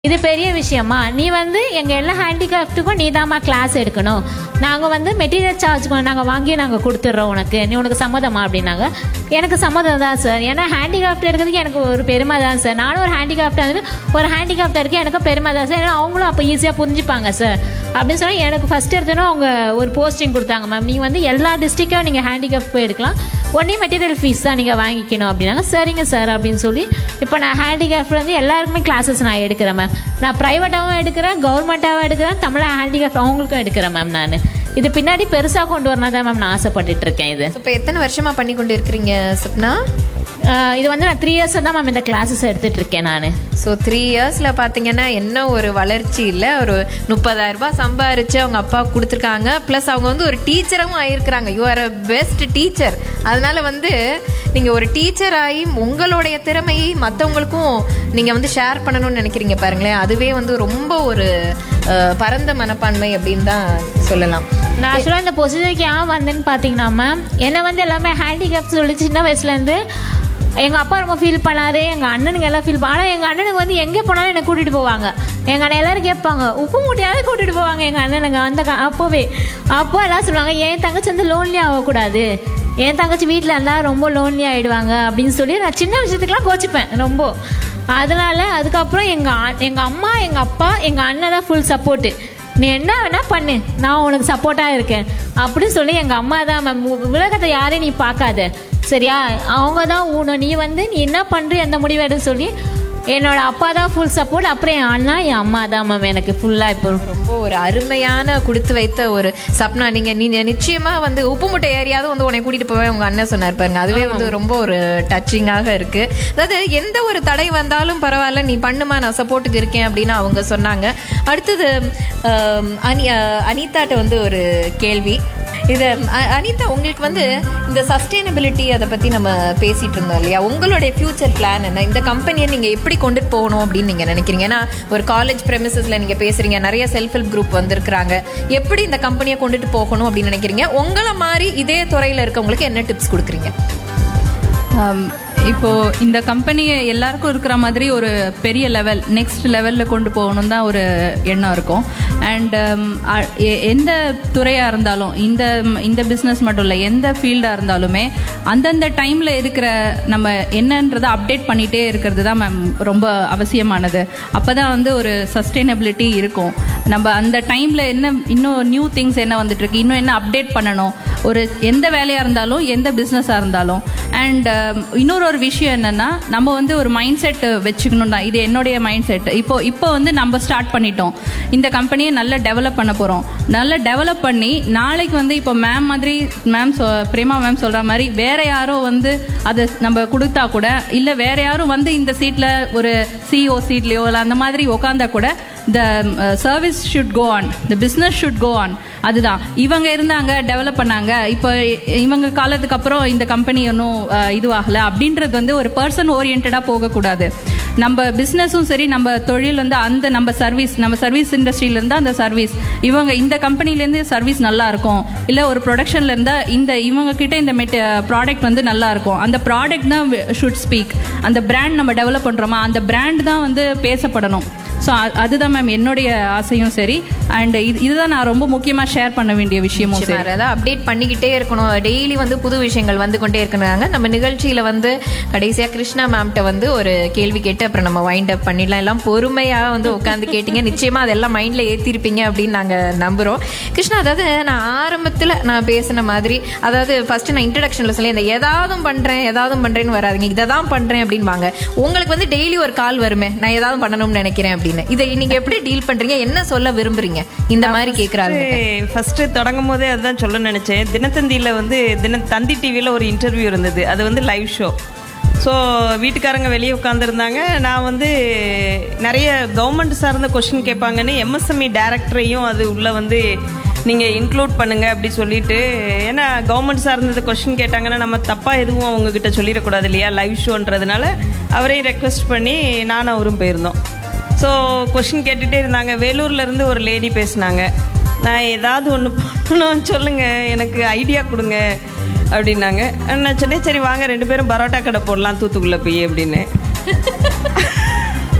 இது பெரிய விஷயமா நீ வந்து எங்கள் எல்லா ஹேண்டிகிராஃப்ட்டுக்கும் நீ தாம்மா கிளாஸ் எடுக்கணும் நாங்கள் வந்து மெட்டீரியல் சார்ஜ் நாங்கள் வாங்கி நாங்கள் கொடுத்துட்றோம் உனக்கு நீ உனக்கு சம்மதமா அப்படின்னாங்க எனக்கு சம்மதம் தான் சார் ஏன்னா ஹேண்டிகிராஃப்ட் எடுக்கிறதுக்கு எனக்கு ஒரு பெருமை தான் சார் நானும் ஒரு ஹேண்டிகிராஃப்ட் வந்து ஒரு ஹேண்டிகிராஃப்ட் இருக்கு எனக்கு பெருமை தான் சார் ஏன்னா அவங்களும் அப்போ ஈஸியாக புரிஞ்சுப்பாங்க சார் அப்படின்னு சொன்னால் எனக்கு ஃபஸ்ட் எடுத்தோன்னா அவங்க ஒரு போஸ்டிங் கொடுத்தாங்க மேம் நீங்கள் வந்து எல்லா டிஸ்ட்ரிக்டும் நீங்கள் ஹேண்டிகிராஃப்ட் போய் எடுக்கலாம் ஒன்லி மெட்டீரியல் ஃபீஸ் தான் நீங்கள் வாங்கிக்கணும் அப்படின்னாங்க சரிங்க சார் அப்படின்னு சொல்லி இப்போ நான் ஹேண்டிகிராஃப்ட் வந்து எல்லாருக்குமே கிளாஸஸ் நான் எடுக்கிறேன் மேம் நான் ப்ரைவேட்டாகவும் எடுக்கிறேன் கவர்மெண்ட்டாகவும் எடுக்கிறேன் தமிழ் ஹேண்டிகிராஃப்ட் அவங்களுக்கும் எடுக்கிறேன் மேம் நான் இது பின்னாடி பெருசாக கொண்டு வரணும் தான் மேம் நான் ஆசைப்பட்டுட்டு இருக்கேன் இது இப்போ எத்தனை வருஷமா பண்ணி கொண்டு இருக்கிறீங்க சப்னா ஆஹ் இது வந்து நான் த்ரீ இயர்ஸ் தான் மேம் இந்த கிளாஸஸ் எடுத்துட்டு இருக்கேன் நான் ஸோ த்ரீ இயர்ஸில் பார்த்தீங்கன்னா என்ன ஒரு வளர்ச்சி இல்லை ஒரு முப்பதாயிரம் ரூபாய் சம்பாரிச்சு அவங்க அப்பா கொடுத்துருக்காங்க ப்ளஸ் அவங்க வந்து ஒரு டீச்சரும் ஆயிருக்கிறாங்க you are a best teacher அதனால வந்து நீங்கள் ஒரு டீச்சர் ஆகி உங்களுடைய திறமையை மற்றவங்களுக்கும் நீங்கள் வந்து ஷேர் பண்ணணும்னு நினைக்கிறீங்க பாருங்களேன் அதுவே வந்து ரொம்ப ஒரு அஹ், பரந்த மனப்பான்மை அப்படின்னு தான் சொல்லலாம் நான் ஆக்சுவலாக இந்த பொசிஷனுக்கு ஏன் வந்தேன்னு பார்த்தீங்கன்னா மேம் என்னை வந்து எல்லாமே ஹேண்டிகேப் சொல்லி சின்ன வயசுலேருந்து எங்கள் அப்பா ரொம்ப ஃபீல் பண்ணாரு எங்கள் அண்ணனுங்க எல்லாம் ஃபீல் பண்ண ஆனால் எங்கள் அண்ணனுக்கு வந்து எங்கே போனாலும் என்னை கூட்டிகிட்டு போவாங்க எங்கள் அண்ணன் எல்லாரும் கேட்பாங்க உப்பு மூட்டையாவது கூட்டிகிட்டு போவாங்க எங்கள் அண்ணனுங்க அந்த கா- அப்போவே அப்போ எல்லாம் சொல்லுவாங்க என் தங்கச்சி வந்து லோன்லி ஆகக்கூடாது என் தங்கச்சி வீட்டில் இருந்தால் ரொம்ப லோன்லி ஆகிடுவாங்க அப்படின்னு சொல்லி நான் சின்ன விஷயத்துக்குலாம் கோச்சிப்பேன் ரொம்ப அதனால அதுக்கப்புறம் எங்கள் எங்கள் அம்மா எங்கள் அப்பா எங்கள் அண்ணன் தான் ஃபுல் சப்போர்ட்டு நீ என்ன வேணா பண்ணு நான் உனக்கு சப்போர்ட்டா இருக்கேன் அப்படின்னு சொல்லி எங்க அம்மா தான் மேம் உலகத்தை யாரையும் நீ பார்க்காத சரியா அவங்க தான் உன நீ வந்து நீ என்ன பண்ற எந்த முடிவு எடுன்னு சொல்லி என்னோட அப்பா தான் ஃபுல் சப்போர்ட் அப்புறம் என் அண்ணா என் அம்மா தான் மேம் எனக்கு ஃபுல்லா இப்போ ரொம்ப ஒரு அருமையான கொடுத்து வைத்த ஒரு சப்னா நீங்க நீங்க நிச்சயமா வந்து உப்பு முட்டை ஏரியாவது வந்து உன்னை கூட்டிட்டு போவேன் உங்க அண்ணன் சொன்னார் பாருங்க அதுவே வந்து ரொம்ப ஒரு டச்சிங்காக இருக்கு அதாவது எந்த ஒரு தடை வந்தாலும் பரவாயில்ல நீ பண்ணுமா நான் சப்போர்ட்டுக்கு இருக்கேன் அப்படின்னு அவங்க சொன்னாங்க அடுத்தது ஆம், அனி அஹ், அனிதாட்ட வந்து ஒரு கேள்வி இது அ- அனிதா உங்களுக்கு வந்து இந்த சஸ்டைனபிலிட்டி அதை பத்தி நம்ம பேசிட்டு இருந்தோம் இல்லையா உங்களுடைய ஃபியூச்சர் பிளான் என்ன இந்த கம்பெனியை நீங்க எப்படி கொண்டுட்டு போகணும் அப்படின்னு நீங்க நினைக்கிறீங்க ஏன்னா ஒரு காலேஜ் பிரமிசஸ்ல நீங்க பேசுறீங்க நிறைய செல்ஃப் ஹெல்ப் குரூப் வந்திருக்கிறாங்க எப்படி இந்த கம்பெனியை கொண்டுட்டு போகணும் அப்படின்னு நினைக்கிறீங்க உங்களை மாதிரி இதே துறையில இருக்கவங்களுக்கு என்ன டிப்ஸ் கொடுக்குறீங்க ஆம், இப்போ இந்த கம்பெனியை எல்லாருக்கும் இருக்கிற மாதிரி ஒரு பெரிய லெவல் நெக்ஸ்ட் லெவலில் கொண்டு போகணும் தான் ஒரு எண்ணம் இருக்கும் அண்ட் எந்த துறையாக இருந்தாலும் இந்த இந்த பிஸ்னஸ் மட்டும் இல்லை எந்த ஃபீல்டாக இருந்தாலுமே அந்தந்த டைமில் இருக்கிற நம்ம என்னன்றதை அப்டேட் பண்ணிகிட்டே இருக்கிறது தான் மேம் ரொம்ப அவசியமானது அப்போ தான் வந்து ஒரு சஸ்டைனபிலிட்டி இருக்கும் நம்ம அந்த டைமில் என்ன இன்னும் நியூ திங்ஸ் என்ன வந்துட்டு இருக்கு இன்னும் என்ன அப்டேட் பண்ணணும் ஒரு எந்த வேலையாக இருந்தாலும் எந்த பிஸ்னஸாக இருந்தாலும் அண்ட் இன்னொரு ஒரு விஷயம் என்னன்னா நம்ம வந்து ஒரு மைண்ட் செட் வச்சுக்கணும் தான் இது என்னுடைய மைண்ட் செட் இப்போ இப்போ வந்து நம்ம ஸ்டார்ட் பண்ணிட்டோம் இந்த கம்பெனியை நல்லா டெவலப் பண்ண போகிறோம் நல்லா டெவலப் பண்ணி நாளைக்கு வந்து இப்போ மேம் மாதிரி மேம் பிரேமா மேம் சொல்கிற மாதிரி வேற யாரோ வந்து அதை நம்ம கொடுத்தா கூட இல்லை வேற யாரும் வந்து இந்த சீட்டில் ஒரு சிஓ சீட்லேயோ இல்லை அந்த மாதிரி உட்காந்தா கூட the service should go on the business should go on அதுதான் இவங்க இருந்தாங்க டெவலப் பண்ணாங்க இப்போ இவங்க காலத்துக்கு அப்புறம் இந்த கம்பெனி ஒன்றும் இதுவாகல அப்படின்றது வந்து ஒரு பர்சன் ஓரியன்டாக போகக்கூடாது நம்ம பிஸ்னஸும் சரி நம்ம தொழில் வந்து அந்த நம்ம சர்வீஸ் நம்ம சர்வீஸ் இண்டஸ்ட்ரியில இருந்தா அந்த சர்வீஸ் இவங்க இந்த கம்பெனிலேருந்து சர்வீஸ் நல்லா இருக்கும் இல்லை ஒரு ப்ரொடக்ஷன்ல இருந்தா இந்த இவங்க கிட்ட இந்த ப்ராடக்ட் வந்து நல்லா இருக்கும் அந்த ப்ராடக்ட் தான் ஷுட் ஸ்பீக் அந்த பிராண்ட் நம்ம டெவலப் பண்றோமா அந்த பிராண்ட் தான் வந்து பேசப்படணும் ஸோ அதுதான் மேம் என்னுடைய ஆசையும் சரி அண்ட் இது இதுதான் நான் ரொம்ப முக்கியமாக ஷேர் பண்ண வேண்டிய விஷயமும் சரி அதாவது அப்டேட் பண்ணிக்கிட்டே இருக்கணும் டெய்லி வந்து புது விஷயங்கள் வந்து கொண்டே இருக்கணுங்க நம்ம நிகழ்ச்சியில வந்து கடைசியா கிருஷ்ணா மேம்கிட்ட வந்து ஒரு கேள்வி கேட்டு அப்புறம் நம்ம வைண்ட் அப் பண்ணிடலாம் எல்லாம் பொறுமையா வந்து உட்காந்து கேட்டீங்க நிச்சயமா அதெல்லாம் மைண்ட்ல ஏத்திருப்பீங்க அப்படின்னு நாங்க நம்புறோம் கிருஷ்ணா அதாவது நான் ஆரம்பத்துல நான் பேசின மாதிரி அதாவது ஃபர்ஸ்ட் நான் இன்ட்ரடக்ஷன்ல சொல்லி இந்த ஏதாவது பண்றேன் ஏதாவது பண்றேன்னு வராதுங்க இதை தான் பண்றேன் அப்படின்பாங்க உங்களுக்கு வந்து டெய்லி ஒரு கால் வருமே நான் ஏதாவது பண்ணணும்னு நினைக்கிறேன் அப்படின்னு இதை நீங்க எப்படி டீல் பண்றீங்க என்ன சொல்ல விரும்புறீங்க இந்த மாதிரி கேக்குறாங்க ஃபர்ஸ்ட் தொடங்கும் போதே அதுதான் சொல்ல நினைச்சேன் தினத்தந்தியில வந்து தின தந்தி டிவியில் ஒரு இன்டர்வியூ இருந்தது அது வந்து லைவ் ஷோ ஸோ வீட்டுக்காரங்க வெளியே உட்காந்துருந்தாங்க நான் வந்து நிறைய கவர்மெண்ட் சார்ந்த கொஷின் கேட்பாங்கன்னு எம்எஸ்எம்இ டைரக்டரையும் அது உள்ள வந்து நீங்கள் இன்க்ளூட் பண்ணுங்க அப்படி சொல்லிட்டு ஏன்னா கவர்மெண்ட் சார்ந்தது கொஷின் கேட்டாங்கன்னா நம்ம தப்பாக எதுவும் அவங்க கிட்ட சொல்லிடக்கூடாது இல்லையா லைவ் ஷோன்றதுனால அவரையும் ரெக்வெஸ்ட் பண்ணி நானும் அவரும் போயிருந்தோம் ஸோ கொஷின் கேட்டுகிட்டே இருந்தாங்க வேலூர்ல இருந்து ஒரு லேடி பேசினாங்க நான் ஏதாவது ஒன்று பண்ணணும் சொல்லுங்க எனக்கு ஐடியா கொடுங்க அப்படின்னாங்க நான் சொன்னேன் சரி வாங்க ரெண்டு பேரும் பரோட்டா கடை போடலாம் தூத்துக்குள்ளே போய் அப்படின்னு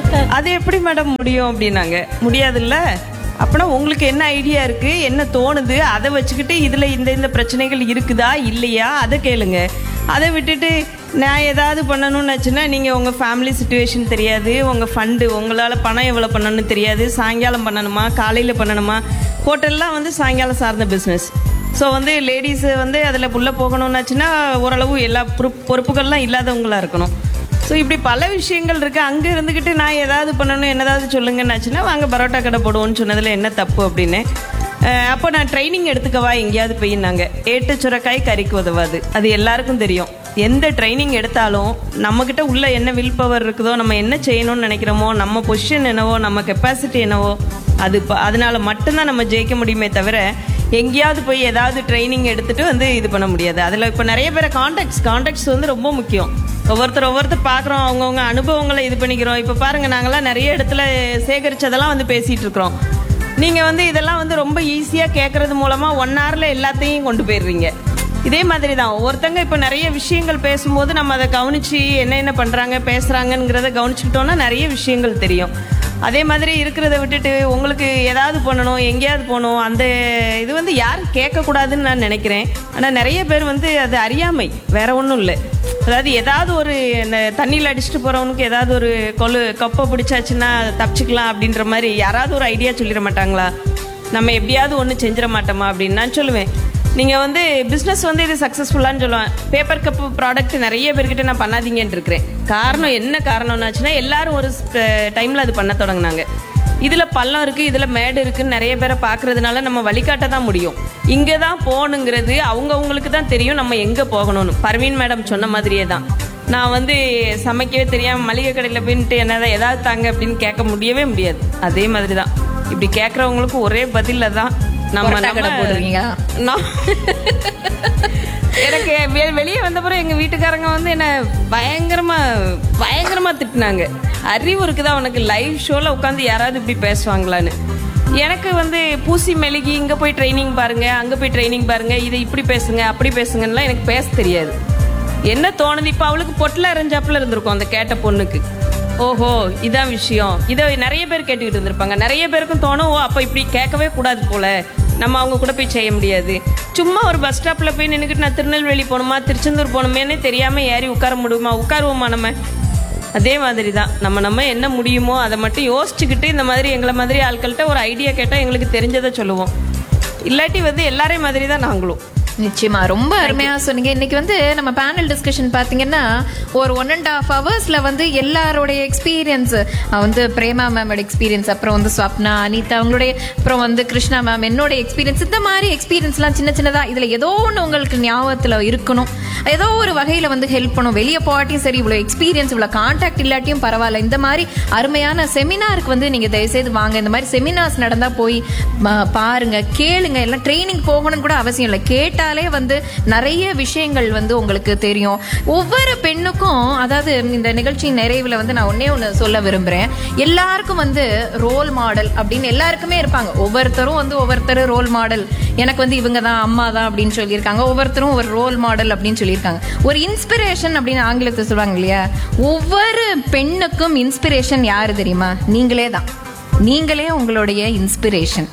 அது எப்படி மேடம் முடியும் அப்படின்னாங்க முடியாதுல்ல அப்பனா உங்களுக்கு என்ன ஐடியா இருக்கு என்ன தோணுது அதை வச்சுக்கிட்டு இதுல இந்த இந்த பிரச்சனைகள் இருக்குதா இல்லையா அதை கேளுங்க அதை விட்டுட்டு நான் ஏதாவது பண்ணணும்னு ஆச்சுன்னா நீங்கள் உங்கள் ஃபேமிலி சுச்சுவேஷன் தெரியாது உங்கள் ஃபண்டு உங்களால் பணம் எவ்வளோ பண்ணணும்னு தெரியாது சாயங்காலம் பண்ணணுமா காலையில் பண்ணணுமா ஹோட்டல்லாம் வந்து சாயங்காலம் சார்ந்த பிஸ்னஸ் ஸோ வந்து லேடிஸ் வந்து அதில் புள்ள போகணும்னாச்சுன்னா ஓரளவு எல்லா பொறுப்பு பொறுப்புகள்லாம் இல்லாதவங்களா இருக்கணும் ஸோ இப்படி பல விஷயங்கள் இருக்கு அங்கே இருந்துக்கிட்டு நான் ஏதாவது பண்ணணும் என்னதாவது சொல்லுங்கன்னாச்சுன்னா வாங்க பரோட்டா கடை போடுவோன்னு சொன்னதில் என்ன தப்பு அப்படின்னு அஹ் அப்போ நான் ட்ரைனிங் எடுத்துக்கவா எங்கேயாவது போயின்னாங்க ஏட்டு சுரக்காய் கறிக்கு உதவாது அது எல்லாருக்கும் தெரியும் எந்த ட்ரைனிங் எடுத்தாலும் நம்மக்கிட்ட உள்ள என்ன வில் பவர் இருக்குதோ நம்ம என்ன செய்யணும்னு நினைக்கிறோமோ நம்ம பொசிஷன் என்னவோ நம்ம கெப்பாசிட்டி என்னவோ அது ப- அதனால மட்டும்தான் நம்ம ஜெயிக்க முடியுமே தவிர எங்கேயாவது போய் ஏதாவது ட்ரைனிங் எடுத்துட்டு வந்து இது பண்ண முடியாது அதில் இப்போ நிறைய பேரை காண்டாக்ட்ஸ் காண்டாக்ட்ஸ் வந்து ரொம்ப முக்கியம் ஒவ்வொருத்தர் ஒவ்வொருத்தர் பார்க்குறோம் அவங்கவுங்க அனுபவங்களை இது பண்ணிக்கிறோம் இப்போ பாருங்க நாங்களாம் நிறைய இடத்துல சேகரிச்சதெல்லாம் வந்து பேசிட்டு இருக்கிறோம் நீங்கள் வந்து இதெல்லாம் வந்து ரொம்ப ஈஸியாக கேட்கறது மூலமாக ஒன் ஹவரில் எல்லாத்தையும் கொண்டு போயிடுறீங்க இதே மாதிரி தான் ஒவ்வொருத்தங்க இப்போ நிறைய விஷயங்கள் பேசும்போது நம்ம அதை கவனிச்சு என்ன என்ன பண்ணுறாங்க பேசுகிறாங்கங்கிறத கவனிச்சுக்கிட்டோம்னா நிறைய விஷயங்கள் தெரியும் அதே மாதிரி இருக்கிறத விட்டுட்டு உங்களுக்கு ஏதாவது பண்ணணும் எங்கேயாவது போகணும் அந்த இது வந்து யாரும் கேட்கக்கூடாதுன்னு நான் நினைக்கிறேன் ஆனால் நிறைய பேர் வந்து அது அறியாமை வேற ஒன்றும் இல்லை அதாவது ஏதாவது ஒரு இந்த தண்ணியில் அடிச்சுட்டு போகிறவனுக்கு ஏதாவது ஒரு கொலு கப்பை பிடிச்சாச்சுன்னா தப்பிச்சுக்கலாம் அப்படின்ற மாதிரி யாராவது ஒரு ஐடியா சொல்லிட மாட்டாங்களா நம்ம எப்படியாவது ஒன்று செஞ்சிட மாட்டோமா அப்படின்னு நான் சொல்லுவேன் நீங்கள் வந்து பிஸ்னஸ் வந்து இது சக்ஸஸ்ஃபுல்லான்னு சொல்லுவேன் பேப்பர் கப் ப்ராடக்ட் நிறைய பேர்கிட்ட நான் பண்ணாதீங்கன்னு இருக்கிறேன் காரணம் என்ன காரணம்னாச்சுன்னா எல்லாரும் ஒரு டைமில் அது பண்ண தொடங்குனாங்க இதில் பள்ளம் இருக்குது இதில் மேடு இருக்குன்னு நிறைய பேரை பார்க்கறதுனால நம்ம வழிகாட்ட தான் முடியும் இங்கே தான் போகணுங்கிறது அவங்கவுங்களுக்கு தான் தெரியும் நம்ம எங்கே போகணும்னு பர்வீன் மேடம் சொன்ன மாதிரியே தான் நான் வந்து சமைக்கவே தெரியாமல் மளிகை கடையில் போயிட்டு என்னதான் ஏதாவது தாங்க அப்படின்னு கேட்க முடியவே முடியாது அதே மாதிரி தான் இப்படி கேட்குறவங்களுக்கு ஒரே பதில தான் நம்ம பரோட்டா கடை நம்ம- போடுவீங்களா? நான் எனக்கு வெ- வெளியே வந்த பிறகு எங்க வீட்டுக்காரங்க வந்து என்ன பயங்கரமா பயங்கரமா திட்டினாங்க அறிவு இருக்குதா உனக்கு லைவ் ஷோல உட்காந்து யாராவது இப்படி பேசுவாங்களான்னு எனக்கு வந்து பூசி மெழுகி இங்க போய் ட்ரைனிங் பாருங்க அங்க போய் ட்ரைனிங் பாருங்க இதை இப்படி பேசுங்க அப்படி பேசுங்கன்னுலாம் எனக்கு பேச தெரியாது என்ன தோணுது இப்ப அவளுக்கு பொட்டில் அரைஞ்சாப்புல இருந்திருக்கும் அந்த கேட்ட பொண்ணுக்கு ஓஹோ இதான் விஷயம் இதை நிறைய பேர் கேட்டுக்கிட்டு இருந்திருப்பாங்க நிறைய பேருக்கும் தோணும் ஓ அப்போ இப்படி கேட்கவே கூடாது போல நம்ம அவங்க கூட போய் செய்ய முடியாது சும்மா ஒரு பஸ் ஸ்டாப்பில் போய் நின்றுக்கிட்டு நான் திருநெல்வேலி போகணுமா திருச்செந்தூர் போகணுமேனு தெரியாமல் ஏறி உட்கார முடியுமா உட்காருவோமா நம்ம அதே மாதிரி தான் நம்ம நம்ம என்ன முடியுமோ அதை மட்டும் யோசிச்சுக்கிட்டு இந்த மாதிரி எங்களை மாதிரி ஆட்கள்கிட்ட ஒரு ஐடியா கேட்டால் எங்களுக்கு தெரிஞ்சதை சொல்லுவோம் இல்லாட்டி வந்து எல்லாரையும் மாதிரி தான் நாங்களும் நிச்சயமா ரொம்ப அருமையா சொன்னீங்க இன்னைக்கு வந்து நம்ம பேனல் டிஸ்கஷன் பாத்தீங்கன்னா ஒரு ஒன் அண்ட் ஹாஃப் ஹவர்ஸ்ல வந்து எல்லாரோடைய எக்ஸ்பீரியன்ஸ் வந்து பிரேமா மேமோட எக்ஸ்பீரியன்ஸ் அப்புறம் வந்து ஸ்வப்னா அனிதா அவங்களுடைய அப்புறம் வந்து கிருஷ்ணா மேம் என்னோட எக்ஸ்பீரியன்ஸ் இந்த மாதிரி எக்ஸ்பீரியன்ஸ்லாம் சின்ன சின்னதா இதுல ஏதோ ஒன்று உங்களுக்கு ஞாபகத்துல இருக்கணும் ஏதோ ஒரு வகையில வந்து ஹெல்ப் பண்ணும் வெளியே போகாட்டியும் சரி இவ்வளவு எக்ஸ்பீரியன்ஸ் இவ்வளவு கான்டாக்ட் இல்லாட்டியும் பரவாயில்ல இந்த மாதிரி அருமையான செமினாருக்கு வந்து நீங்க தயவுசெய்து வாங்க இந்த மாதிரி செமினார்ஸ் நடந்தா போய் ம- பாருங்க கேளுங்க எல்லாம் ட்ரைனிங் போகணும்னு கூட அவசியம் இல்லை கேட்டாலே வந்து நிறைய விஷயங்கள் வந்து உங்களுக்கு தெரியும் ஒவ்வொரு பெண்ணுக்கும் அதாவது இந்த நிகழ்ச்சியின் நிறைவுல வந்து நான் ஒன்னே ஒன்று சொல்ல விரும்புறேன் எல்லாருக்கும் வந்து ரோல் மாடல் அப்படின்னு எல்லாருக்குமே இருப்பாங்க ஒவ்வொருத்தரும் வந்து ஒவ்வொருத்தர் ரோல் மாடல் எனக்கு வந்து இவங்க தான் அம்மா தான் அப்படின்னு சொல்லியிருக்காங்க ஒவ்வொருத்தரும் ஒரு ரோல் மாடல் அப்படின்னு சொல்லியிருக்காங்க ஒரு இன்ஸ்பிரேஷன் அப்படின்னு ஆங்கிலத்தை சொல்லுவாங்க இல்லையா ஒவ்வொரு பெண்ணுக்கும் இன்ஸ்பிரேஷன் யாரு தெரியுமா நீங்களே தான் நீங்களே உங்களுடைய இன்ஸ்பிரேஷன்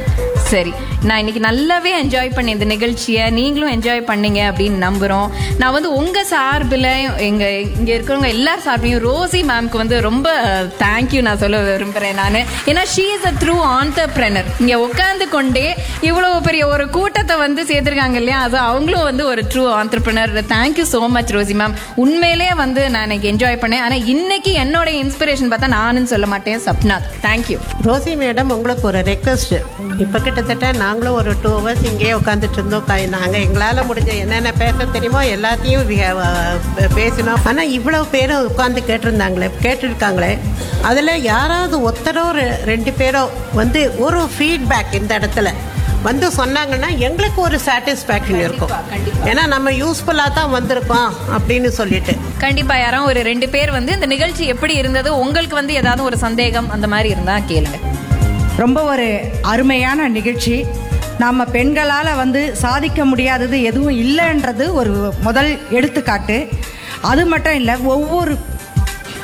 சரி நான் இன்னைக்கு நல்லாவே என்ஜாய் பண்ணேன் இந்த நிகழ்ச்சியை நீங்களும் என்ஜாய் பண்ணீங்க அப்படின்னு நம்புறோம் நான் வந்து உங்க சார்பில் எங்க இங்க இருக்கிறவங்க எல்லார் சார்பிலையும் ரோசி மேம்க்கு வந்து ரொம்ப தேங்க்யூ நான் சொல்ல விரும்புறேன் நான் ஏன்னா she is a true entrepreneur இங்க உட்காந்து கொண்டே இவ்வளவு பெரிய ஒரு கூட்டத்தை வந்து சேர்த்திருக்காங்க இல்லையா அது அவங்களும் வந்து ஒரு true entrepreneur thank you so much Rosy ma'am உண்மையிலே வந்து நான் இன்னைக்கு என்ஜாய் பண்ணேன் ஆனா இன்னைக்கு என்னோட இன்ஸ்பிரேஷன் பார்த்தா நானும் சொல்ல மாட்டேன் சப்னா தேங்க்யூ ரோசி மேடம் உங்களுக்கு ஒரு ரெக்வஸ்ட் இப்போ கிட்டத்தட்ட நாங்களும் ஒரு டூ ஹவர்ஸ் இங்கேயே உட்காந்துட்டு இருந்தோம் நாங்கள் எங்களால் முடிஞ்ச என்னென்ன பேச தெரியுமோ எல்லாத்தையும் வி- அஹ் பேசினோம் ஆனால் இவ்வளோ பேரும் உட்காந்து கேட்டிருந்தாங்களே கேட்டிருக்காங்களே அதில் யாராவது ஒருத்தரோ ரெ- ரெண்டு பேரோ வந்து ஒரு ஃபீட்பேக் இந்த இடத்துல வந்து சொன்னாங்கன்னா எங்களுக்கு ஒரு சாட்டிஸ்ஃபேக்ஷன் இருக்கும் ஏன்னா நம்ம யூஸ்ஃபுல்லாக தான் வந்திருக்கோம் அப்படின்னு சொல்லிட்டு கண்டிப்பா யாரும் ஒரு ரெண்டு பேர் வந்து இந்த நிகழ்ச்சி எப்படி இருந்தது உங்களுக்கு வந்து ஏதாவது ஒரு சந்தேகம் அந்த மாதிரி இருந்தா கேளுங்க ரொம்ப ஒரு அருமையான நிகழ்ச்சி நாம் பெண்களால் வந்து சாதிக்க முடியாதது எதுவும் இல்லைன்றது ஒரு முதல் எடுத்துக்காட்டு அது மட்டும் இல்லை ஒவ்வொரு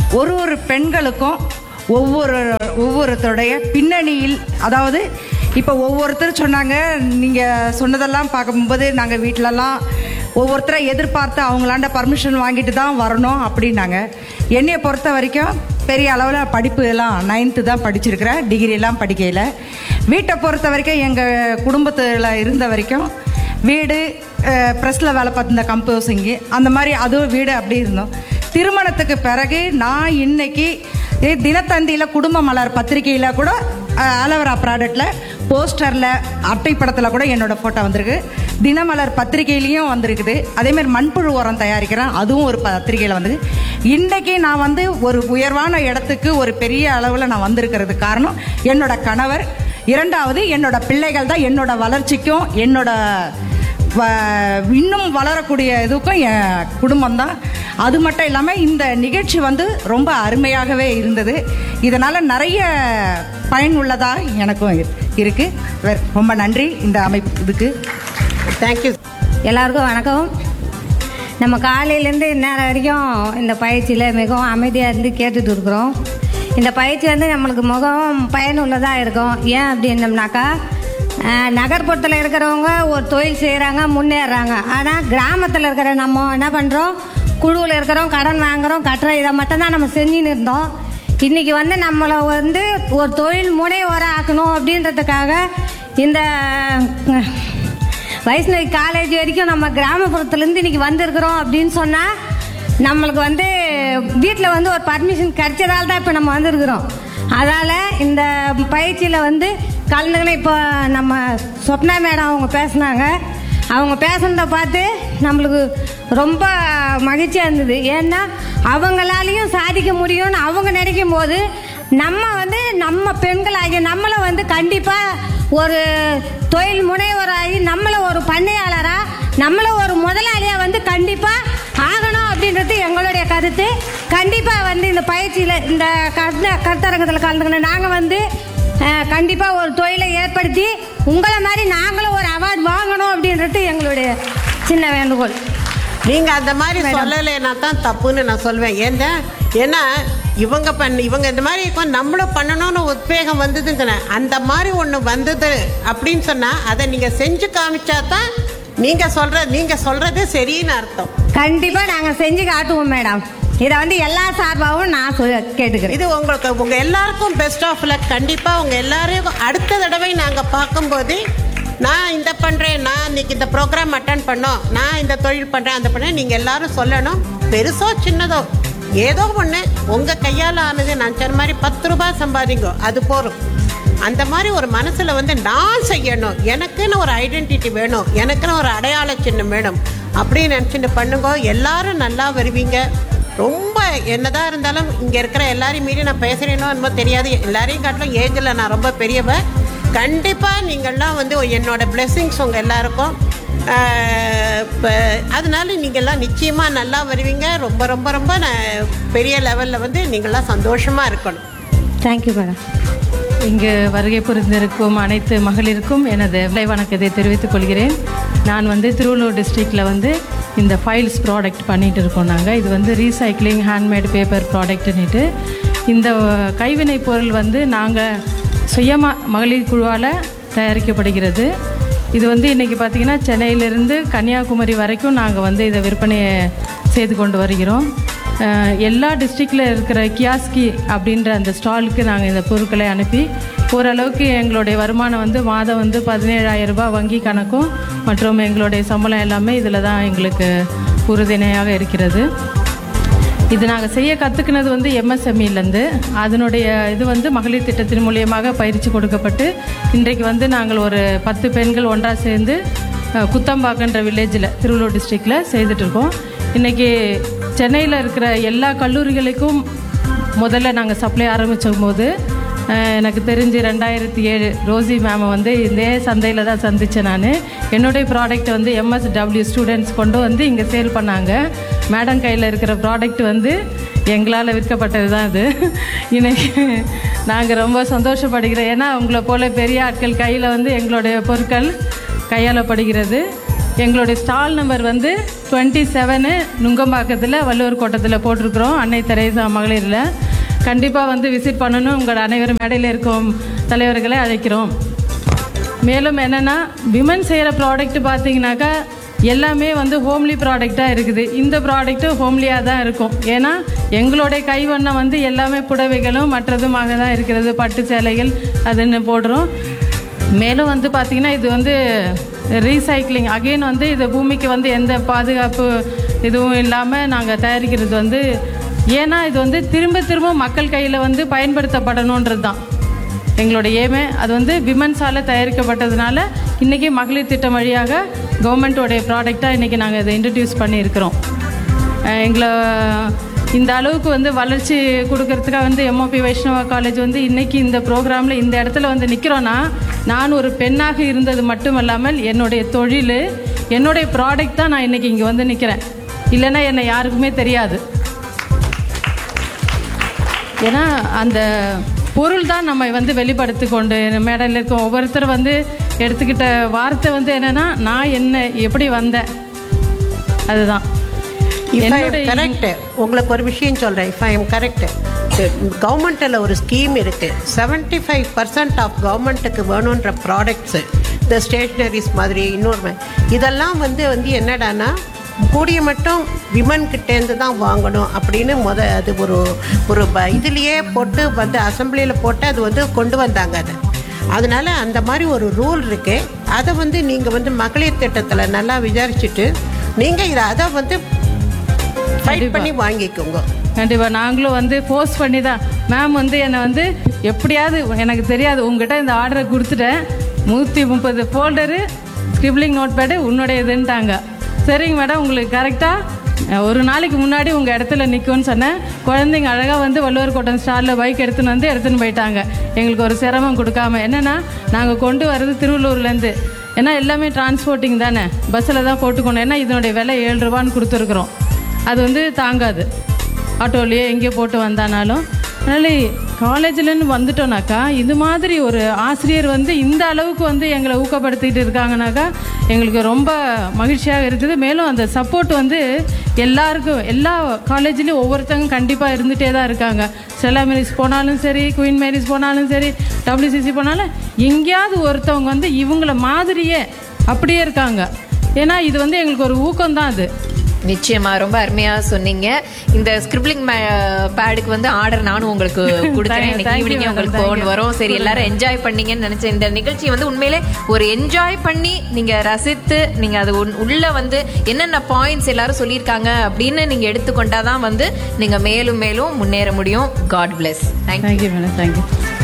ஒரு ஒரு பெண்களுக்கும் ஒவ்வொரு ஒவ்வொருத்தருடைய பின்னணியில் அதாவது இப்போ ஒவ்வொருத்தர் சொன்னாங்க நீங்கள் சொன்னதெல்லாம் பார்க்கும்போது நாங்கள் வீட்டிலலாம் ஒவ்வொருத்தரை எதிர்பார்த்து அவங்களாண்ட பர்மிஷன் வாங்கிட்டு தான் வரணும் அப்படின்னாங்க என்னையை பொறுத்த வரைக்கும் பெரிய அளவில் படிப்பு எல்லாம் நைன்த்து தான் படிச்சிருக்கிறேன் டிகிரிலாம் படிக்கையில் வீட்டை பொறுத்த வரைக்கும் எங்கள் குடும்பத்தில் இருந்த வரைக்கும் வீடு ப்ரெஸ்ஸில் வேலை பார்த்துருந்த கம்போசிங்கு அந்த மாதிரி அதுவும் வீடு அப்படி இருந்தோம் திருமணத்துக்கு பிறகு நான் இன்னைக்கு ஏ, தினத்தந்தியில் குடும்ப மலர் பத்திரிகையில் கூட ஆலோவரா ப்ராடக்டில் போஸ்டரில் அட்டைப்படத்தில் கூட என்னோட ஃபோட்டோ வந்திருக்கு தினமலர் பத்திரிகையிலையும் வந்திருக்குது அதேமாதிரி மண்புழு உரம் தயாரிக்கிறேன் அதுவும் ஒரு பத்திரிகையில் வந்திருக்கு இன்றைக்கி நான் வந்து ஒரு உயர்வான இடத்துக்கு ஒரு பெரிய அளவில் நான் வந்திருக்கிறது காரணம் என்னோட கணவர் இரண்டாவது என்னோட பிள்ளைகள் தான் என்னோட வளர்ச்சிக்கும் என்னோட வ- இன்னும் வளரக்கூடிய இதுக்கும் என் குடும்பம் தான் அது மட்டும் இல்லாமல் இந்த நிகழ்ச்சி வந்து ரொம்ப அருமையாகவே இருந்தது இதனால் நிறைய பயனுள்ளதாக எனக்கும் இரு- இருக்கு வெ- ரொம்ப நன்றி இந்த அமைப்பு இதுக்கு தேங்க்யூ எல்லாருக்கும் வணக்கம் நம்ம காலையிலேருந்து இந்நேரம் வரைக்கும் இந்த பயிற்சியில் மிகவும் அமைதியாக இருந்து கேட்டுட்டு இருக்கிறோம் இந்த பயிற்சி வந்து நம்மளுக்கு மிகவும் பயனுள்ளதாக இருக்கும் ஏன் அப்படின்னம்னாக்கா அஹ், நகர்ப்புறத்தில் இருக்கிறவங்க ஒரு தொழில் செய்கிறாங்க முன்னேறுறாங்க ஆனால் கிராமத்தில் இருக்கிற நம்ம என்ன பண்ணுறோம் குழுவில் இருக்கிறோம் கடன் வாங்குறோம் கட்டுறோம் இதை மட்டும்தான் நம்ம செஞ்சுன்னு இருந்தோம் இன்னைக்கு வந்து நம்மளை வந்து ஒரு தொழில் முனைவோராக ஆக்கணும் அப்படின்றதுக்காக இந்த அஹ், வைஷ்ணவி காலேஜ் வரைக்கும் நம்ம கிராமப்புறத்துலேருந்து இன்னைக்கு வந்திருக்கிறோம் அப்படின்னு சொன்னால் நம்மளுக்கு வந்து வீட்டில் வந்து ஒரு பர்மிஷன் கிடைச்சதால தான் இப்போ நம்ம வந்திருக்கிறோம் அதால் இந்த பயிற்சியில் வந்து கலந்துக்கணும் இப்போ நம்ம சொப்னா மேடம் அவங்க பேசுனாங்க அவங்க பேசுனதை பார்த்து நம்மளுக்கு ரொம்ப மகிழ்ச்சியாக இருந்தது ஏன்னா அவங்களாலையும் சாதிக்க முடியும்னு அவங்க நினைக்கும் போது நம்ம வந்து நம்ம பெண்களாகிய நம்மளை வந்து கண்டிப்பாக ஒரு தொழில் முனைவராகி நம்மளை ஒரு பண்ணையாளராக நம்மளை ஒரு முதலாளியாக வந்து கண்டிப்பாக ஆகணும் அப்படின்றது எங்களுடைய கருத்து கண்டிப்பாக வந்து இந்த பயிற்சியில் இந்த கருத்த கருத்தரங்கத்தில் கலந்துக்கணும் நாங்கள் வந்து கண்டிப்பாக ஒரு தொழிலை ஏற்படுத்தி உங்களை மாதிரி நாங்களும் ஒரு அவார்டு வாங்கணும் அப்படின்றது எங்களுடைய சின்ன வேண்டுகோள் நீங்க அந்த மாதிரி சொல்லலைன்னா தான் தப்புன்னு நான் சொல்வேன் ஏன்னா ஏன்னா இவங்க பண்ண இவங்க இந்த மாதிரி இருக்கும் நம்மளும் பண்ணணும்னு உத்வேகம் வந்ததுன்னு அந்த மாதிரி ஒன்று வந்தது அப்படின்னு சொன்னா அதை நீங்க செஞ்சு காமிச்சா தான் நீங்க சொல்ற நீங்க சொல்றது சரின்னு அர்த்தம் கண்டிப்பாக நாங்கள் செஞ்சு காட்டுவோம் மேடம் இதை வந்து எல்லா சார்பாகவும் நான் சொல்ல கேட்டுக்கிறேன் இது உங்களுக்கு உங்க எல்லாருக்கும் பெஸ்ட் ஆஃப் லக் கண்டிப்பா உங்க எல்லாரையும் அடுத்த தடவை நாங்க பார்க்கும்போது நான் இந்த பண்றேன் நான் இன்னைக்கு இந்த ப்ரோக்ராம் அட்டன் பண்ணோம் நான் இந்த தொழில் பண்றேன் அந்த பண்ணேன் நீங்க எல்லாரும் சொல்லணும் பெருசோ சின்னதோ ஏதோ ஒன்று உங்க கையால் ஆனது நான் சொன்ன மாதிரி பத்து ரூபாய் சம்பாதிங்க அது போதும் அந்த மாதிரி ஒரு மனசுல வந்து நான் செய்யணும் எனக்குன்னு ஒரு ஐடென்டிட்டி வேணும் எனக்குன்னு ஒரு அடையாள சின்னம் வேணும் அப்படின்னு நினச்சிட்டு பண்ணுங்க எல்லாரும் நல்லா வருவீங்க ரொம்ப என்னதான் இருந்தாலும் இங்க இருக்கிற எல்லாரையும் மீறி நான் பேசுறேனோ என்னமோ தெரியாது எல்லாரையும் காட்டிலும் ஏஜ்ல நான் ரொம்ப பெரியவ கண்டிப்பா நீங்கள்லாம் வந்து என்னோட பிளெஸிங்ஸ் உங்க எல்லாருக்கும் ஆஹ், இப்ப அதனால நீங்கள்லாம் நிச்சயமா நல்லா வருவீங்க ரொம்ப ரொம்ப ரொம்ப ந- பெரிய லெவல்ல வந்து நீங்கள்லாம் சந்தோஷமா இருக்கணும் தேங்க்யூ மேடம் இங்கு வருகை புரிந்திருக்கும் அனைத்து மகளிருக்கும் எனது விலை வணக்கத்தை தெரிவித்துக் கொள்கிறேன் நான் வந்து திருவள்ளூர் டிஸ்ட்ரிக்டில் வந்து இந்த ஃபைல்ஸ் ப்ராடக்ட் பண்ணிட்டு இருக்கோம் நாங்கள் இது வந்து ரீசைக்ளிங் ஹேண்ட்மேட் பேப்பர் ப்ராடக்ட்னுட்டு இந்த கைவினை பொருள் வந்து நாங்கள் சுயமாக மகளிர் குழுவால் தயாரிக்கப்படுகிறது இது வந்து இன்றைக்கி பார்த்திங்கன்னா சென்னையிலிருந்து கன்னியாகுமரி வரைக்கும் நாங்கள் வந்து இதை விற்பனை செய்து கொண்டு வருகிறோம் அஹ் எல்லா டிஸ்ட்ரிக்டில் இருக்கிற கியாஸ்கி அப்படின்ற அந்த ஸ்டாலுக்கு நாங்கள் இந்த பொருட்களை அனுப்பி ஓரளவுக்கு எங்களுடைய வருமானம் வந்து மாதம் வந்து பதினேழாயிரம் ரூபாய் வங்கி கணக்கும் மற்றும் எங்களுடைய சம்பளம் எல்லாமே இதில் தான் எங்களுக்கு உறுதுணையாக இருக்கிறது இது நாங்கள் செய்ய கற்றுக்கினது வந்து எம்எஸ்எம்இலேருந்து அதனுடைய இது வந்து மகளிர் திட்டத்தின் மூலியமாக பயிற்சி கொடுக்கப்பட்டு இன்றைக்கு வந்து நாங்கள் ஒரு பத்து பெண்கள் ஒன்றாக சேர்ந்து அஹ், குத்தம்பாக்கன்ற வில்லேஜில் திருவள்ளூர் டிஸ்ட்ரிக்டில் செய்துட்ருக்கோம் இன்றைக்கி சென்னையில் இருக்கிற எல்லா கல்லூரிகளுக்கும் முதல்ல நாங்கள் சப்ளை ஆரம்பிச்சும் போது அஹ், எனக்கு தெரிஞ்சு ரெண்டாயிரத்தி ஏழு ரோசி மேமை வந்து இதே சந்தையில் தான் சந்தித்தேன் நான் என்னுடைய ப்ராடக்ட் வந்து எம்எஸ்டபிள்யூ ஸ்டூடெண்ட்ஸ் கொண்டு வந்து இங்கே சேல் பண்ணாங்க மேடம் கையில் இருக்கிற ப்ராடக்ட் வந்து எங்களால் விற்கப்பட்டது தான் இது இன்னைக்கு நாங்கள் ரொம்ப சந்தோஷப்படுகிறோம் ஏன்னா உங்களை போல பெரிய ஆட்கள் கையில் வந்து எங்களுடைய பொருட்கள் கையாளப்படுகிறது எங்களுடைய ஸ்டால் நம்பர் வந்து டுவெண்ட்டி செவனு நுங்கம்பாக்கத்தில் வள்ளுவர் கோட்டத்தில் போட்டிருக்கிறோம் அன்னை தெரேசா மகளிரில் கண்டிப்பாக வந்து விசிட் பண்ணணும் உங்கள் அனைவரும் மேடையில் இருக்கும் தலைவர்களை அழைக்கிறோம் மேலும் என்னென்னா விமன் செய்கிற ப்ராடக்ட் பார்த்தீங்கன்னாக்கா எல்லாமே வந்து ஹோம்லி ப்ராடக்டாக இருக்குது இந்த ப்ராடக்ட்டும் ஹோம்லியாக தான் இருக்கும் ஏன்னா எங்களுடைய கைவண்ணம் வந்து எல்லாமே புடவைகளும் மற்றதுமாக தான் இருக்கிறது பட்டு சேலைகள் அதுன்னு போடுறோம் மேலும் வந்து பார்த்திங்கன்னா இது வந்து ரீசைக்ளிங் அகெயின் வந்து இது பூமிக்கு வந்து எந்த பாதுகாப்பு இதுவும் இல்லாமல் நாங்கள் தயாரிக்கிறது வந்து ஏன்னா இது வந்து திரும்ப திரும்ப மக்கள் கையில் வந்து பயன்படுத்தப்படணுன்றது தான் எங்களோட ஏமே அது வந்து விமன்ஸால் தயாரிக்கப்பட்டதுனால இன்றைக்கி மகளிர் திட்டம் வழியாக கவர்மெண்ட்டோடைய ப்ராடக்டாக இன்றைக்கி நாங்கள் இதை இன்ட்ரடியூஸ் பண்ணியிருக்கிறோம் அஹ் எங்களை இந்த அளவுக்கு வந்து வளர்ச்சி கொடுக்கறதுக்காக வந்து எம்ஓபி வைஷ்ணவா காலேஜ் வந்து இன்றைக்கி இந்த ப்ரோக்ராமில் இந்த இடத்துல வந்து நிற்கிறோன்னா நான் ஒரு பெண்ணாக இருந்தது மட்டும் இல்லாமல் என்னுடைய தொழில் என்னுடைய ப்ராடக்ட் தான் நான் இன்றைக்கி இங்கே வந்து நிற்கிறேன் இல்லைன்னா என்னை யாருக்குமே தெரியாது ஏன்னா அந்த பொருள் தான் நம்ம வந்து வெளிப்படுத்தி கொண்டு மேடையில் இருக்க ஒவ்வொருத்தர் வந்து எடுத்துக்கிட்ட வார்த்தை வந்து என்னன்னா நான் என்ன எப்படி வந்தேன் அதுதான் என்னுடைய கரெக்ட் உங்களுக்கு ஒரு விஷயம் சொல்கிறேன் இஃப் ஐ எம் கரெக்ட் கவர்மெண்ட்டில் ஒரு ஸ்கீம் இருக்குது செவன்ட்டி ஃபைவ் பர்சன்ட் ஆஃப் கவர்மெண்ட்டுக்கு வேணுன்ற ப்ராடக்ட்ஸு இந்த ஸ்டேஷ்னரிஸ் மாதிரி இன்னொரு மா- இதெல்லாம் வந்து வந்து என்னடான்னா கூடிய மட்டும் விமன் கிட்டேருந்து தான் வாங்கணும் அப்படின்னு முத அது ஒரு ஒரு ப- இதுலேயே போட்டு வந்து அசம்பிளியில் போட்டு அது வந்து கொண்டு வந்தாங்க அதை அதனால அந்த மாதிரி ஒரு ரூல் இருக்கு அதை வந்து நீங்கள் வந்து மகளிர் திட்டத்தில் நல்லா விசாரிச்சுட்டு நீங்கள் இதை அதை வந்து ஃபைட் பண்ணி வாங்கிக்கோங்க கண்டிப்பாக நாங்களும் வந்து ஃபோர்ஸ் பண்ணி தான் மேம் வந்து என்னை வந்து எப்படியாவது எனக்கு தெரியாது உங்ககிட்ட இந்த ஆர்டரை கொடுத்துட்டேன் நூற்றி முப்பது ஃபோல்டரு ஸ்கிரிப்லிங் நோட் பேடு உன்னுடைய இதுன்ட்டாங்க சரிங்க மேடம் உங்களுக்கு கரெக்டாக ஒரு நாளைக்கு முன்னாடி உங்கள் இடத்துல நிற்கும்னு சொன்னேன் குழந்தைங்க அழகாக வந்து வள்ளுவர் கோட்டம் ஸ்டாலில் பைக் எடுத்துன்னு வந்து எடுத்துன்னு போயிட்டாங்க எங்களுக்கு ஒரு சிரமம் கொடுக்காம என்னென்னா நாங்கள் கொண்டு வர்றது திருவள்ளூர்லேருந்து ஏன்னா எல்லாமே டிரான்ஸ்போர்ட்டிங் தானே பஸ்ஸில் தான் போட்டுக்கணும் ஏன்னா இதனுடைய விலை ஏழு ரூபான்னு கொடுத்துருக்குறோம் அது வந்து தாங்காது ஆட்டோலேயே எங்கேயோ போட்டு வந்தானாலும் அதனால காலேஜ்லேருந்து வந்துட்டோம்னாக்கா இது மாதிரி ஒரு ஆசிரியர் வந்து இந்த அளவுக்கு வந்து எங்களை ஊக்கப்படுத்திட்டு இருக்காங்கனாக்கா எங்களுக்கு ரொம்ப மகிழ்ச்சியாக இருக்குது மேலும் அந்த சப்போர்ட் வந்து எல்லாருக்கும் எல்லா காலேஜ்லேயும் ஒவ்வொருத்தங்க கண்டிப்பாக இருந்துகிட்டே தான் இருக்காங்க ஸ்டெல்லா மேரிஸ் போனாலும் சரி குயின் மேரிஸ் போனாலும் சரி டபிள்யூசிசி போனாலும் எங்கேயாவது ஒருத்தவங்க வந்து இவங்கள மாதிரியே அப்படியே இருக்காங்க ஏன்னா இது வந்து எங்களுக்கு ஒரு ஊக்கம் தான் அது நிச்சயமா ரொம்ப அருமையா சொன்னீங்க இந்த ஸ்கிரிப்லிங் பேடுக்கு வந்து ஆர்டர் நானும் உங்களுக்கு கொடுக்குறேன் இன்னைக்கு Thank you, ஈவினிங் madam. உங்களுக்கு Thank போன் you. வரும் சரி எல்லாரும் என்ஜாய் பண்ணீங்கன்னு நினைச்சேன் இந்த நிகழ்ச்சி வந்து உண்மையிலே ஒரு என்ஜாய் பண்ணி நீங்க ரசித்து நீங்க அது உள்- உள்ள வந்து என்னென்ன பாயிண்ட்ஸ் எல்லாரும் சொல்லியிருக்காங்க அப்படின்னு நீங்க எடுத்துக்கொண்டாதான் வந்து நீங்க மேலும் மேலும் முன்னேற முடியும் God bless thank you thank you madam thank you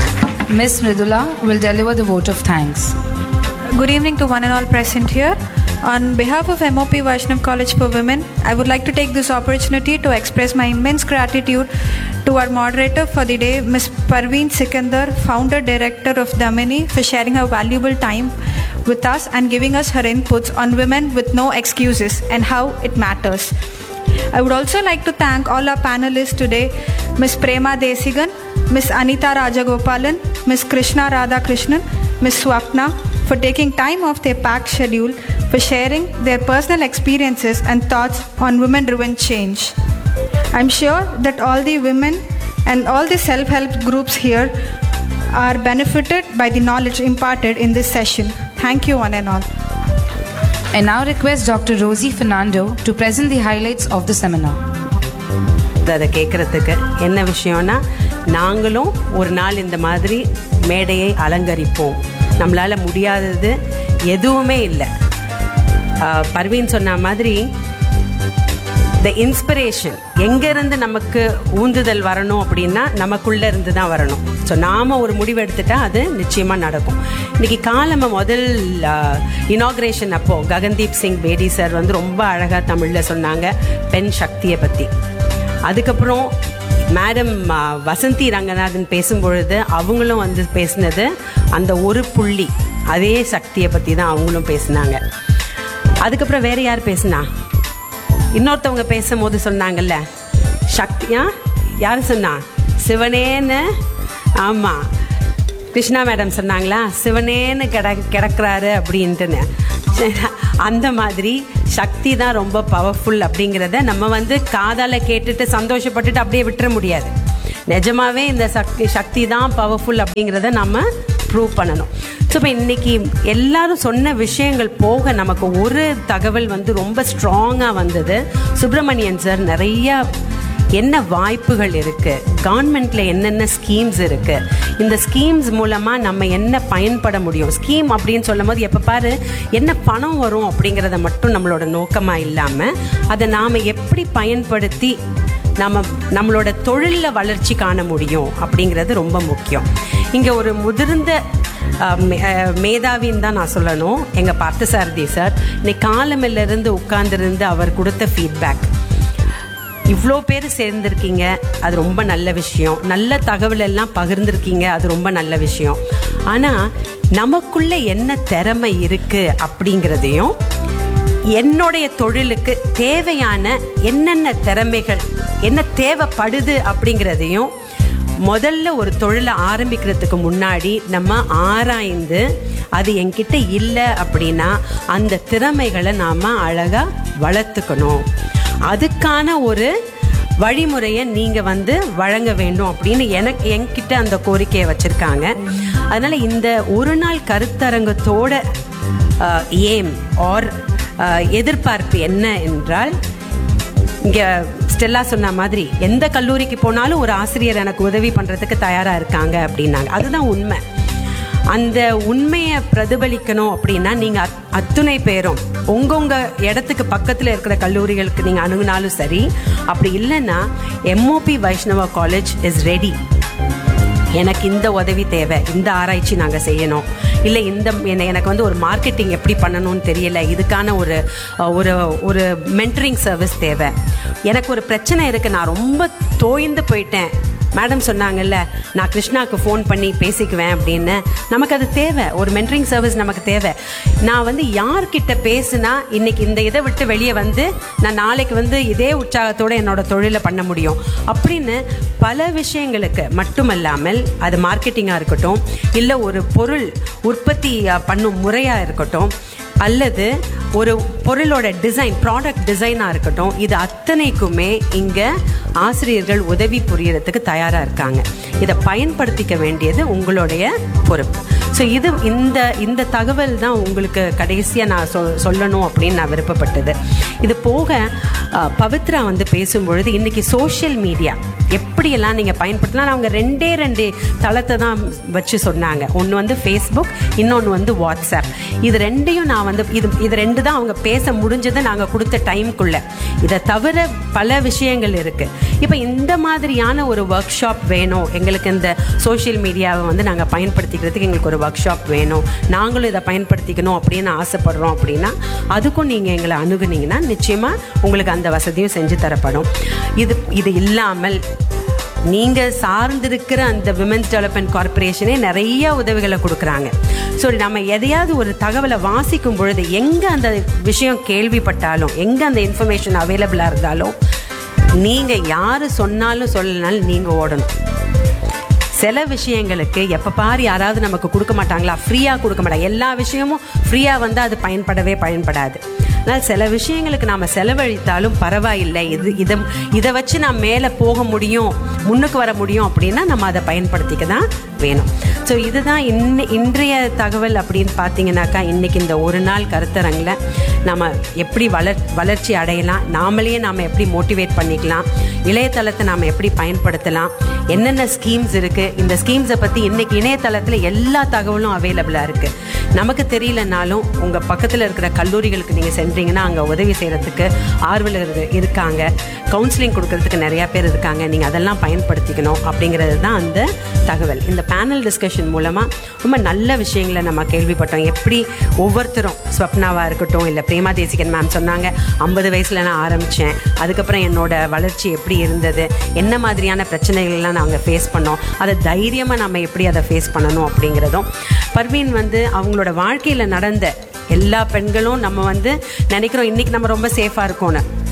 Miss Mridula will deliver the vote of thanks. Good evening to one and all present here. On behalf of MOP Vaishnav College for Women, I would like to take this opportunity to express my immense gratitude to our moderator for the day, Ms. Parveen Sikandar, founder director of Damini, for sharing her valuable time with us and giving us her inputs on women with no excuses and how it matters. I would also like to thank all our panelists today Ms. Prema Desigan, Ms. Anita Rajagopalan, Ms. Krishna Radhakrishnan, Ms. Swapna for taking time off their packed schedule for sharing their personal experiences and thoughts on women driven change. I'm sure that all the women and all the self help groups here are benefited by the knowledge imparted in this session. Thank you, one and all. I now request Dr. Rosie Fernando to present the highlights of the seminar. அதை கேட்குறதுக்கு என்ன விஷயம்னா நாங்களும் ஒரு நாள் இந்த மாதிரி மேடையை அலங்கரிப்போம் நம்மளால் முடியாதது எதுவுமே இல்லை ஆஹ் பர்வீன் சொன்ன மாதிரி த இன்ஸ்பிரேஷன் எங்கேருந்து நமக்கு ஊந்துதல் வரணும் அப்படின்னா நமக்குள்ளே இருந்து தான் வரணும் ஸோ நாம் ஒரு முடிவு எடுத்துட்டா அது நிச்சயமாக நடக்கும் இன்னைக்கு காலம முதல் இனாக்ரேஷன் அப்போது ககன்தீப் சிங் பேடி சார் வந்து ரொம்ப அழகாக தமிழில் சொன்னாங்க பெண் சக்தியை பற்றி அதுக்கப்புறம் மேடம் வசந்தி ரங்கநாதன் பேசும்பொழுது அவங்களும் வந்து பேசினது அந்த ஒரு புள்ளி அதே சக்தியை பற்றி தான் அவங்களும் பேசினாங்க அதுக்கப்புறம் வேற யார் பேசுனா இன்னொருத்தவங்க பேசும்போது சொன்னாங்கல்ல சக்தியா யார் சொன்னா சிவனேன்னு ஆமாம் கிருஷ்ணா மேடம் சொன்னாங்களா சிவனேன்னு கிட கிடக்குறாரு அப்படின்ட்டுன்னு சரி, அந்த மாதிரி சக்தி தான் ரொம்ப பவர்ஃபுல் அப்படிங்கிறத நம்ம வந்து காதால கேட்டுட்டு சந்தோஷப்பட்டுட்டு அப்படியே விட்டுற முடியாது நிஜமாவே இந்த சக்தி சக்தி தான் பவர்ஃபுல் அப்படிங்கிறத நம்ம ப்ரூவ் பண்ணணும் ஸோ இப்போ இன்னைக்கு எல்லாரும் சொன்ன விஷயங்கள் போக நமக்கு ஒரு தகவல் வந்து ரொம்ப ஸ்ட்ராங்காக வந்தது சுப்பிரமணியன் சார் நிறைய என்ன வாய்ப்புகள் இருக்கு கவர்மெண்ட்ல என்னென்ன ஸ்கீம்ஸ் இருக்கு இந்த ஸ்கீம்ஸ் மூலமா நம்ம என்ன பயன்பட முடியும் ஸ்கீம் அப்படின்னு சொல்லும் போது எப்ப பாரு என்ன பணம் வரும் அப்படிங்கிறத மட்டும் நம்மளோட நோக்கமா இல்லாம அதை நாம எப்படி பயன்படுத்தி நம்ம நம்மளோட தொழில்ல வளர்ச்சி காண முடியும் அப்படிங்கிறது ரொம்ப முக்கியம் இங்க ஒரு முதிர்ந்த அஹ், மே- அஹ், மேதாவின்னு தான் நான் சொல்லணும் எங்க பார்த்தசாரதி சார் இன்னைக்கு காலமில்ல இருந்து உட்கார்ந்திருந்து அவர் கொடுத்த ஃபீட்பேக் இவ்வளோ பேர் சேர்ந்துருக்கீங்க அது ரொம்ப நல்ல விஷயம் நல்ல தகவல் எல்லாம் பகிர்ந்திருக்கீங்க அது ரொம்ப நல்ல விஷயம் ஆனால் நமக்குள்ள என்ன திறமை இருக்கு அப்படிங்கிறதையும் என்னுடைய தொழிலுக்கு தேவையான என்னென்ன திறமைகள் என்ன தேவைப்படுது அப்படிங்கிறதையும் முதல்ல ஒரு தொழிலை ஆரம்பிக்கிறதுக்கு முன்னாடி நம்ம ஆராய்ந்து அது என்கிட்ட இல்லை அப்படின்னா அந்த திறமைகளை நாம் அழகாக வளர்த்துக்கணும் அதுக்கான ஒரு வழிமுறையை நீங்க வந்து வழங்க வேண்டும் அப்படின்னு எனக்கு என்கிட்ட அந்த கோரிக்கையை வச்சிருக்காங்க அதனால இந்த ஒரு நாள் கருத்தரங்கத்தோட ஏம் ஆர் எதிர்பார்ப்பு என்ன என்றால் இங்க ஸ்டெல்லா சொன்ன மாதிரி எந்த கல்லூரிக்கு போனாலும் ஒரு ஆசிரியர் எனக்கு உதவி பண்றதுக்கு தயாரா இருக்காங்க அப்படின்னாங்க அதுதான் உண்மை அந்த உண்மையை பிரதிபலிக்கணும் அப்படின்னா நீங்க அத்- அத்துணை பேரும் உங்கவுங்க இடத்துக்கு பக்கத்துல இருக்கிற கல்லூரிகளுக்கு நீங்க அணுகுனாலும் சரி அப்படி இல்லைன்னா MOP Vaishnava college is ready எனக்கு இந்த உதவி தேவை இந்த ஆராய்ச்சி நாங்கள் செய்யணும் இல்லை இந்த என்ன- எனக்கு வந்து ஒரு மார்க்கெட்டிங் எப்படி பண்ணணும்னு தெரியல இதுக்கான ஒரு அஹ், ஒரு ஒரு மென்டரிங் சர்வீஸ் தேவை எனக்கு ஒரு பிரச்சனை இருக்கு நான் ரொம்ப தோய்ந்து போயிட்டேன் மேடம் சொன்னாங்கல்ல நான் கிருஷ்ணாக்கு ஃபோன் பண்ணி பேசிக்குவேன் அப்படின்னு நமக்கு அது தேவை ஒரு மென்டரிங் சர்வீஸ் நமக்கு தேவை நான் வந்து யார்கிட்ட பேசுனா இன்னைக்கு இந்த இதை விட்டு வெளியே வந்து நான் நாளைக்கு வந்து இதே உற்சாகத்தோட என்னோட தொழிலை பண்ண முடியும் அப்படின்னு பல விஷயங்களுக்கு மட்டுமல்லாமல் அது மார்க்கெட்டிங்காக இருக்கட்டும் இல்லை ஒரு பொருள் உற்பத்தி அஹ், பண்ணும் முறையாக இருக்கட்டும் அல்லது ஒரு பொருளோட டிசைன் ப்ராடக்ட் டிசைனாக இருக்கட்டும் இது அத்தனைக்குமே இங்கே ஆசிரியர்கள் உதவி புரியறதுக்கு தயாராக இருக்காங்க இதை பயன்படுத்திக்க வேண்டியது உங்களுடைய பொறுப்பு ஸோ இது இந்த இந்த தகவல் தான் உங்களுக்கு கடைசியாக நான் சொ சொல்லணும் அப்படின்னு நான் விருப்பப்பட்டது இது போக அஹ், பவித்ரா வந்து பேசும்பொழுது இன்னைக்கு சோஷியல் மீடியா எப்படியெல்லாம் நீங்கள் பயன்படுத்தலாம் அவங்க ரெண்டே ரெண்டு தளத்தை தான் வச்சு சொன்னாங்க ஒன்று வந்து ஃபேஸ்புக் இன்னொன்று வந்து வாட்ஸ்அப் இது ரெண்டையும் நான் வந்து இது இது ரெண்டு தான் அவங்க பேச முடிஞ்சது நாங்கள் கொடுத்த டைம்குள்ள இதை தவிர பல விஷயங்கள் இருக்கு இப்போ இந்த மாதிரியான ஒரு ஒர்க் ஷாப் வேணும் எங்களுக்கு இந்த சோஷியல் மீடியாவை வந்து நாங்கள் பயன்படுத்திக்கிறதுக்கு எங்களுக்கு ஒரு ஒர்க் ஷாப் வேணும் நாங்களும் இதை பயன்படுத்திக்கணும் அப்படின்னு ஆசைப்படுறோம் அப்படின்னா அதுக்கும் நீங்கள் எங்களை அணுகுனீங்கன்னா நிச்சயமாக உங்களுக்கு அந்த வசதியும் செஞ்சு தரப்படும் இது இது இல்லாமல் நீங்க சார்ந்திருக்கிற அந்த விமென்ஸ் டெவலப்மெண்ட் கார்ப்பரேஷனே நிறைய உதவிகளை கொடுக்குறாங்க ஸோ நம்ம எதையாவது ஒரு தகவலை வாசிக்கும் பொழுது எங்க அந்த விஷயம் கேள்விப்பட்டாலும் எங்க அந்த இன்ஃபர்மேஷன் அவைலபிளா இருந்தாலும் நீங்க யாரு சொன்னாலும் சொல்லனாலும் நீங்க ஓடணும் சில விஷயங்களுக்கு எப்போ பாரு யாராவது நமக்கு கொடுக்க மாட்டாங்களா ஃப்ரீயாக கொடுக்க மாட்டாங்க எல்லா விஷயமும் ஃப்ரீயாக வந்து அது பயன்படவே பயன்படாது அதனால் சில விஷயங்களுக்கு நாம் செலவழித்தாலும் பரவாயில்லை இது இதை இதை வச்சு நான் மேலே போக முடியும் முன்னுக்கு வர முடியும் அப்படின்னா நம்ம அதை பயன்படுத்திக்க தான் வேணும் ஸோ இதுதான் இன்ன இன்றைய தகவல் அப்படின்னு பார்த்தீங்கன்னாக்கா இன்னைக்கு இந்த ஒரு நாள் கருத்தரங்கில் நம்ம எப்படி வளர் வளர்ச்சி அடையலாம் நாமளே நாம் எப்படி மோட்டிவேட் பண்ணிக்கலாம் இளையதளத்தை நாம் எப்படி பயன்படுத்தலாம் என்னென்ன ஸ்கீம்ஸ் இருக்கு இந்த ஸ்கீம்ஸை பற்றி இன்னைக்கு இணையதளத்தில் எல்லா தகவலும் அவைலபிளாக இருக்கு நமக்கு தெரியலனாலும் உங்கள் பக்கத்தில் இருக்கிற கல்லூரிகளுக்கு நீங்கள் சென்றீங்கன்னா அங்கே உதவி செய்கிறதுக்கு ஆர்வலர்கள் இருக்காங்க கவுன்சிலிங் கொடுக்கறதுக்கு நிறையா பேர் இருக்காங்க நீங்கள் அதெல்லாம் பயன்படுத்திக்கணும் அப்படிங்கிறது தான் அந்த தகவல் இந்த பேனல் டிஸ்கஷன் மூலமாக ரொம்ப நல்ல விஷயங்களை நம்ம கேள்விப்பட்டோம் எப்படி ஒவ்வொருத்தரும் ஸ்வப்னாவாக இருக்கட்டும் இல்லை பிரேமா தேசிகன் மேம் சொன்னாங்க ஐம்பது வயசில் நான் ஆரம்பித்தேன் அதுக்கப்புறம் என்னோட வளர்ச்சி எப்படி இருந்தது என்ன மாதிரியான பிரச்சனைகள்லாம் நாங்கள் ஃபேஸ் பண்ணோம் அதை தைரியமாக நம்ம எப்படி அதை ஃபேஸ் பண்ணணும் அப்படிங்கிறதும் பர்வீன் வந்து அவங்களோட வாழ்க்கையில் நடந்த எல்லா பெண்களும் நம்ம வந்து நினைக்கிறோம் இன்னைக்கு நம்ம ரொம்ப சேஃபாக இருக்கோம்னு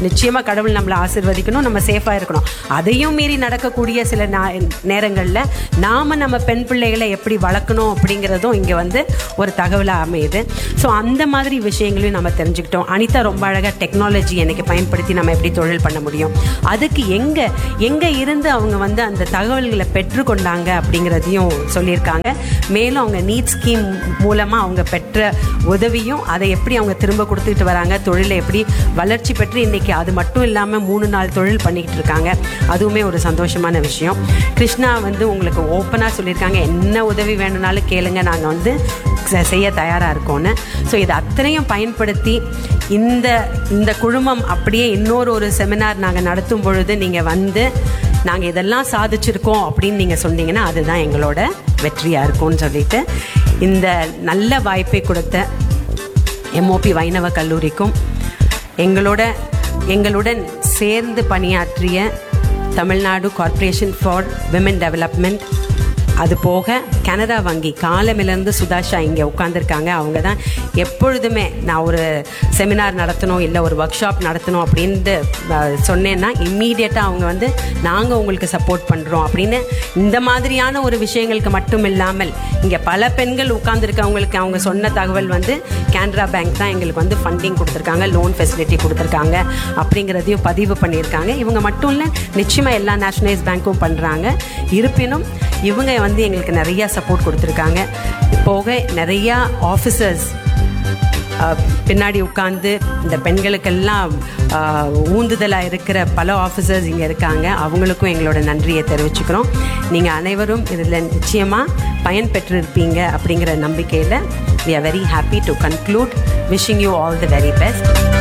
நிச்சயமாக கடவுள் நம்மளை ஆசிர்வதிக்கணும் நம்ம சேஃபாக இருக்கணும் அதையும் மீறி நடக்கக்கூடிய சில நேரங்களில் நாம் நம்ம பெண் பிள்ளைகளை எப்படி வளர்க்கணும் அப்படிங்கிறதும் இங்கே வந்து ஒரு தகவலாக அமையுது ஸோ அந்த மாதிரி விஷயங்களையும் நம்ம தெரிஞ்சுக்கிட்டோம் அனிதா ரொம்ப அழகாக டெக்னாலஜி எனக்கு பயன்படுத்தி நம்ம எப்படி தொழில் பண்ண முடியும் அதுக்கு எங்கே எங்கே இருந்து அவங்க வந்து அந்த தகவல்களை பெற்றுக்கொண்டாங்க அப்படிங்கிறதையும் சொல்லியிருக்காங்க மேலும் அவங்க நீட் ஸ்கீம் மூலமாக அவங்க பெற்ற உதவியும் அதை எப்படி அவங்க திரும்ப கொடுத்துட்டு வராங்க தொழிலை எப்படி வளர்ச்சி பெற்று இன்னைக்கு அது மட்டும் இல்லாமல் மூணு நாள் தொழில் பண்ணிக்கிட்டு இருக்காங்க அதுவுமே ஒரு சந்தோஷமான விஷயம் கிருஷ்ணா வந்து உங்களுக்கு ஓப்பனாக சொல்லியிருக்காங்க என்ன உதவி வேணும்னாலும் கேளுங்க நாங்கள் வந்து செ- செய்ய தயாராக இருக்கோன்னு ஸோ இது அத்தனையும் பயன்படுத்தி இந்த இந்த குழுமம் அப்படியே இன்னொரு ஒரு செமினார் நாங்கள் நடத்தும் பொழுது நீங்கள் வந்து நாங்கள் இதெல்லாம் சாதிச்சிருக்கோம் அப்படின்னு நீங்கள் சொன்னீங்கன்னா அதுதான் எங்களோட வெற்றியாக இருக்கும்னு சொல்லிட்டு இந்த நல்ல வாய்ப்பை கொடுத்த எம்ஓபி வைணவ கல்லூரிக்கும் எங்களோட எங்களுடன் சேர்ந்து பணியாற்றிய Tamil Nadu corporation for women development அது போக கனரா வங்கி காலமிலிருந்து சுதாஷா இங்கே உட்காந்துருக்காங்க அவங்க தான் எப்பொழுதுமே நான் ஒரு செமினார் நடத்தணும் இல்லை ஒரு ஒர்க் ஷாப் நடத்தணும் அப்படின்ட்டு அஹ், சொன்னேன்னா இம்மீடியட்டாக அவங்க வந்து நாங்கள் உங்களுக்கு சப்போர்ட் பண்ணுறோம் அப்படின்னு இந்த மாதிரியான ஒரு விஷயங்களுக்கு மட்டும் இல்லாமல் இங்கே பல பெண்கள் உட்கார்ந்துருக்கவங்களுக்கு அவங்க சொன்ன தகவல் வந்து கேனரா பேங்க் தான் எங்களுக்கு வந்து ஃபண்டிங் கொடுத்துருக்காங்க லோன் ஃபெசிலிட்டி கொடுத்துருக்காங்க அப்படிங்கிறதையும் பதிவு பண்ணியிருக்காங்க இவங்க மட்டும் இல்லை நிச்சயமாக எல்லா நேஷனலைஸ் பேங்க்கும் பண்ணுறாங்க இருப்பினும் இவங்க வந்து எங்களுக்கு நிறையா சப்போர்ட் கொடுத்துருக்காங்க போக நிறையா ஆஃபீஸர்ஸ் பின்னாடி உட்காந்து இந்த பெண்களுக்கெல்லாம் ஊந்துதலாக இருக்கிற பல ஆஃபீஸர்ஸ் இங்கே இருக்காங்க அவங்களுக்கும் எங்களோட நன்றியை தெரிவிச்சுக்கிறோம் நீங்கள் அனைவரும் இதில் நிச்சயமாக பயன் பெற்றிருப்பீங்க அப்படிங்கிற நம்பிக்கையில் we are very happy to conclude wishing you all the very best